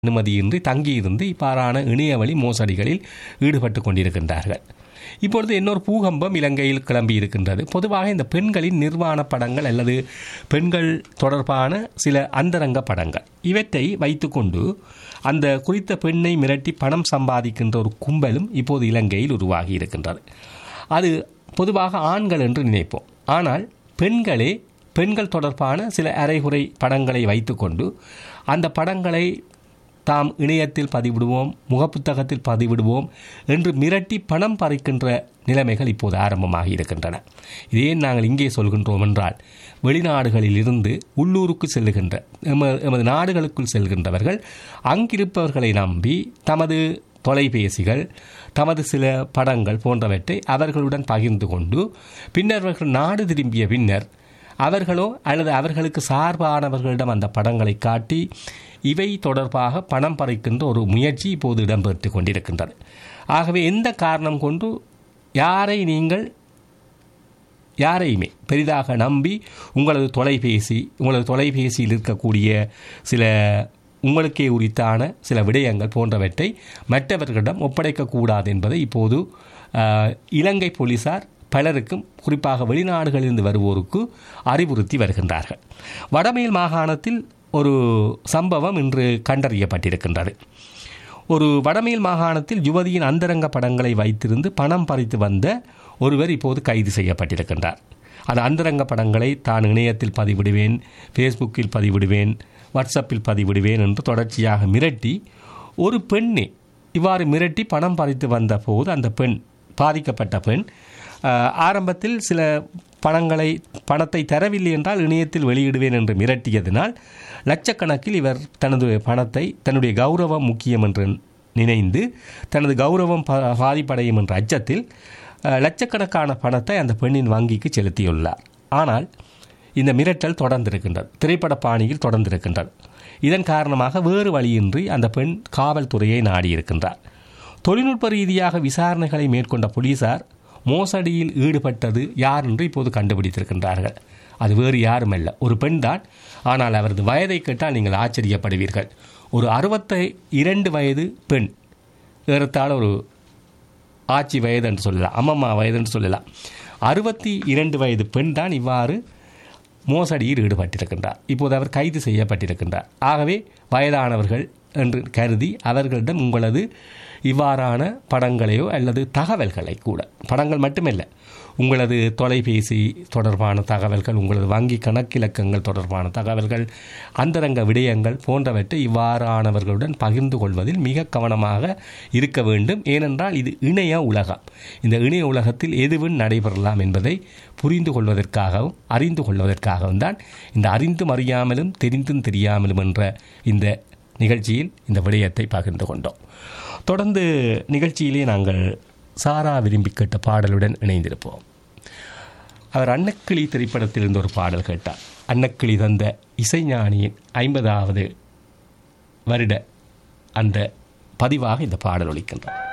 அனுமதியின்றி தங்கியிருந்து இவ்வாறான இணையவழி மோசடிகளில் ஈடுபட்டு கொண்டிருக்கின்றார்கள் இப்பொழுது இன்னொரு பூகம்பம் இலங்கையில் கிளம்பி இருக்கின்றது பொதுவாக இந்த பெண்களின் நிர்வாண படங்கள் அல்லது பெண்கள் தொடர்பான சில அந்தரங்க படங்கள் இவற்றை வைத்துக்கொண்டு அந்த குறித்த பெண்ணை மிரட்டி பணம் சம்பாதிக்கின்ற ஒரு கும்பலும் இப்போது இலங்கையில் உருவாகி இருக்கின்றது அது பொதுவாக ஆண்கள் என்று நினைப்போம் ஆனால் பெண்களே பெண்கள் தொடர்பான சில அரைகுறை படங்களை வைத்துக்கொண்டு அந்த படங்களை தாம் இணையத்தில் பதிவிடுவோம் முகப்புத்தகத்தில் பதிவிடுவோம் என்று மிரட்டி பணம் பறிக்கின்ற நிலைமைகள் இப்போது ஆரம்பமாகி இருக்கின்றன இதே நாங்கள் இங்கே சொல்கின்றோம் என்றால் வெளிநாடுகளில் இருந்து உள்ளூருக்கு செல்லுகின்ற எம எமது நாடுகளுக்குள் செல்கின்றவர்கள் அங்கிருப்பவர்களை நம்பி தமது தொலைபேசிகள் தமது சில படங்கள் போன்றவற்றை அவர்களுடன் பகிர்ந்து கொண்டு பின்னர் அவர்கள் நாடு திரும்பிய பின்னர் அவர்களோ அல்லது அவர்களுக்கு சார்பானவர்களிடம் அந்த படங்களை காட்டி இவை தொடர்பாக பணம் பறிக்கின்ற ஒரு முயற்சி இப்போது இடம்பெற்று கொண்டிருக்கின்றது ஆகவே எந்த காரணம் கொண்டு யாரை நீங்கள் யாரையுமே பெரிதாக நம்பி உங்களது தொலைபேசி உங்களது தொலைபேசியில் இருக்கக்கூடிய சில உங்களுக்கே உரித்தான சில விடயங்கள் போன்றவற்றை மற்றவர்களிடம் ஒப்படைக்கக்கூடாது என்பதை இப்போது ஆஹ், இலங்கை போலீசார் பலருக்கும் குறிப்பாக வெளிநாடுகளிலிருந்து வருவோருக்கு அறிவுறுத்தி வருகின்றார்கள் வடமேல் மாகாணத்தில் ஒரு சம்பவம் இன்று கண்டறியப்பட்டிருக்கின்றது ஒரு வடமேல் மாகாணத்தில் யுவதியின் அந்தரங்க படங்களை வைத்திருந்து பணம் பறித்து வந்த ஒருவர் இப்போது கைது செய்யப்பட்டிருக்கின்றார் அந்த அந்தரங்க படங்களை தான் இணையத்தில் பதிவிடுவேன் ஃபேஸ்புக்கில் பதிவிடுவேன் வாட்ஸ்அப்பில் பதிவிடுவேன் என்று தொடர்ச்சியாக மிரட்டி ஒரு பெண்ணை இவ்வாறு மிரட்டி பணம் பறித்து வந்த போது அந்த பெண் பாதிக்கப்பட்ட பெண் ஆஹ், ஆரம்பத்தில் சில பணங்களை பணத்தை தரவில்லை என்றால் இணையத்தில் வெளியிடுவேன் என்று மிரட்டியதினால் லட்சக்கணக்கில் இவர் தனது பணத்தை தன்னுடைய கௌரவம் முக்கியம் என்று நினைந்து தனது கௌரவம் பா- பாதிப்படையும் என்ற அச்சத்தில் அஹ், லட்சக்கணக்கான பணத்தை அந்த பெண்ணின் வங்கிக்கு செலுத்தியுள்ளார் ஆனால் இந்த மிரட்டல் தொடர்ந்திருக்கின்றது திரைப்பட பாணியில் தொடர்ந்திருக்கின்றது இதன் காரணமாக வேறு வழியின்றி அந்த பெண் காவல்துறையை நாடியிருக்கின்றார் தொழில்நுட்ப ரீதியாக விசாரணைகளை மேற்கொண்ட போலீசார் மோசடியில் ஈடுபட்டது யார் என்று இப்போது கண்டுபிடித்திருக்கின்றார்கள் அது வேறு யாருமல்ல ஒரு பெண் தான் ஆனால் அவரது வயதை கேட்டால் நீங்கள் ஆச்சரியப்படுவீர்கள் ஒரு அறுபத்தி இரண்டு வயது பெண் ஏறத்தாழ ஒரு ஆட்சி வயது என்று சொல்லலாம் அம்மம்மா வயது என்று சொல்லலாம் அறுபத்தி இரண்டு வயது பெண் தான் இவ்வாறு மோசடியில் ஈடுபட்டிருக்கின்றார் இப்போது அவர் கைது செய்யப்பட்டிருக்கின்றார் ஆகவே வயதானவர்கள் என்று கருதி அவர்களிடம் உங்களது இவ்வாறான படங்களையோ அல்லது தகவல்களை கூட படங்கள் மட்டுமல்ல உங்களது தொலைபேசி தொடர்பான தகவல்கள் உங்களது வங்கி கணக்கிலக்கங்கள் தொடர்பான தகவல்கள் அந்தரங்க விடயங்கள் போன்றவற்றை இவ்வாறானவர்களுடன் பகிர்ந்து கொள்வதில் மிக கவனமாக இருக்க வேண்டும் ஏனென்றால் இது இணைய உலகம் இந்த இணைய உலகத்தில் எதுவும் நடைபெறலாம் என்பதை புரிந்து கொள்வதற்காகவும் அறிந்து கொள்வதற்காகவும் தான் இந்த அறிந்தும் அறியாமலும் தெரிந்தும் தெரியாமலும் என்ற இந்த நிகழ்ச்சியில் இந்த விடயத்தை பகிர்ந்து கொண்டோம் தொடர்ந்து நிகழ்ச்சியிலே நாங்கள் சாரா விரும்பி கேட்ட பாடலுடன் இணைந்திருப்போம் அவர் அன்னக்கிளி திரைப்படத்தில் இருந்த ஒரு பாடல் கேட்டார் அன்னக்கிளி தந்த இசைஞானியின் ஐம்பதாவது வருட அந்த பதிவாக இந்த பாடல் ஒலிக்கின்றார்